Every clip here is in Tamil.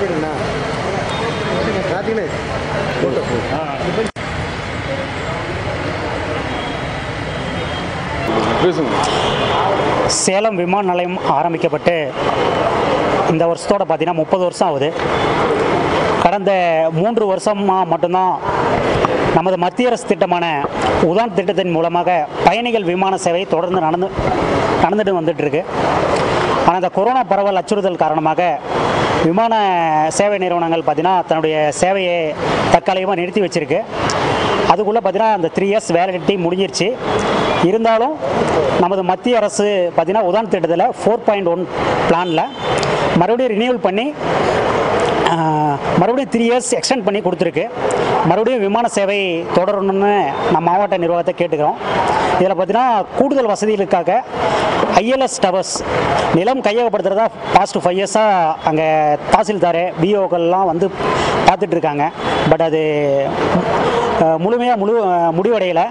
கேட்டுங்கண்ணா பார்த்தீங்களே பேசுங்க சேலம் விமான நிலையம் ஆரம்பிக்கப்பட்டு இந்த வருஷத்தோட பார்த்தீங்கன்னா முப்பது வருஷம் ஆகுது கடந்த மூன்று வருஷமாக மட்டும்தான் நமது மத்திய அரசு திட்டமான உதான் திட்டத்தின் மூலமாக பயணிகள் விமான சேவை தொடர்ந்து நடந்து நடந்துட்டு வந்துட்டு இருக்கு ஆனால் இந்த கொரோனா பரவல் அச்சுறுத்தல் காரணமாக விமான சேவை நிறுவனங்கள் பார்த்தீங்கன்னா தன்னுடைய சேவையை தற்காலிகமாக நிறுத்தி வச்சிருக்கு அதுக்குள்ளே பார்த்தீங்கன்னா அந்த த்ரீ இயர்ஸ் வேலிடிட்டி முடிஞ்சிருச்சு இருந்தாலும் நமது மத்திய அரசு பார்த்தீங்கன்னா உதான் திட்டத்தில் ஃபோர் பாயிண்ட் ஒன் பிளானில் மறுபடியும் ரினியூவல் பண்ணி ஆஹ், மறுபடியும் த்ரீ இயர்ஸ் எக்ஸ்டெண்ட் பண்ணி கொடுத்துருக்கு மறுபடியும் விமான சேவை தொடரணும்னு நம்ம மாவட்ட நிர்வாகத்தை கேட்டுக்கிறோம் இதில் பார்த்தீங்கன்னா கூடுதல் வசதிகளுக்காக ஐஎல்எஸ் டவர்ஸ் நிலம் கையகப்படுத்துறதா பாஸ்ட் ஃபைவ் இயர்ஸாக அங்கே தாசில்தார் பிஓக்கள்லாம் வந்து பார்த்துட்டு இருக்காங்க பட் அது முழுமையாக முழு அஹ், முடிவடையலை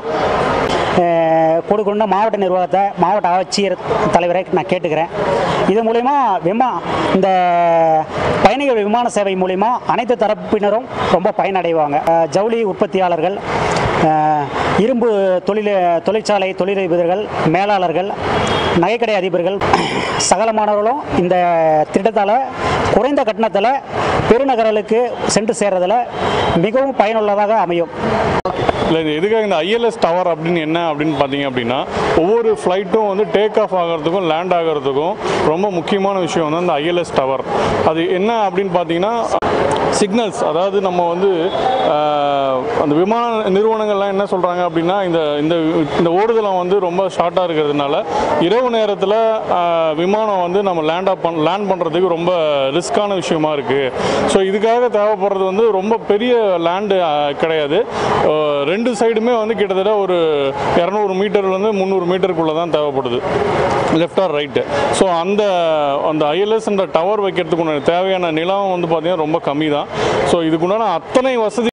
அஹ், கொடுக்கணும்னு மாவட்ட நிர்வாகத்தை மாவட்ட ஆட்சியர் தலைவரை நான் கேட்டுக்கிறேன் இது மூலயமா விமா இந்த பயணிகள் விமான சேவை மூலிமா அனைத்து தரப்பினரும் ரொம்ப பயனடைவாங்க அஹ், ஜவுளி உற்பத்தியாளர்கள் அஹ், இரும்பு தொழில் தொழிற்சாலை தொழிலதிபர்கள் மேலாளர்கள் நகைக்கடை அதிபர்கள் சகலமானவர்களும் இந்த திட்டத்தால் குறைந்த கட்டணத்தில் பெருநகரங்களுக்கு சென்று சேர்றதில் மிகவும் பயனுள்ளதாக அமையும் இல்லை இது எதுக்காக இந்த ஐஎல்எஸ் டவர் அப்படின்னு என்ன அப்படின்னு பார்த்தீங்க அப்படின்னா ஒவ்வொரு ஃப்ளைட்டும் வந்து டேக் ஆஃப் ஆகிறதுக்கும் லேண்ட் ஆகிறதுக்கும் ரொம்ப முக்கியமான விஷயம் வந்து அந்த ஐஎல்எஸ் டவர் அது என்ன அப்படின்னு பார்த்தீங்கன்னா சிக்னல்ஸ் அதாவது நம்ம வந்து ஆஹ், அந்த விமான நிறுவனங்கள்லாம் என்ன சொல்கிறாங்க அப்படின்னா இந்த இந்த இந்த ஓடுதலம் வந்து ரொம்ப ஷார்ட்டாக இருக்கிறதுனால இரவு நேரத்தில் விமானம் வந்து நம்ம லேண்ட் ஆஃப் பண் லேண்ட் பண்ணுறதுக்கு ரொம்ப ரிஸ்க்கான விஷயமா இருக்குது ஸோ இதுக்காக தேவைப்படுறது வந்து ரொம்ப பெரிய லேண்டு கிடையாது அஹ், ரெண்டு சைடுமே வந்து கிட்டத்தட்ட ஒரு இரநூறு மீட்டர்லேருந்து முந்நூறு மீட்டருக்குள்ளே தான் தேவைப்படுது லெஃப்ட் ஆர் ரைட்டு ஸோ அந்த அந்த ஐஎல்எஸ்ன்ற டவர் வைக்கிறதுக்கு உண்டான தேவையான நிலம் வந்து பார்த்திங்கன்னா ரொம்ப கம்மி தான் ஸோ இதுக்குண்டான அத்தனை வசதி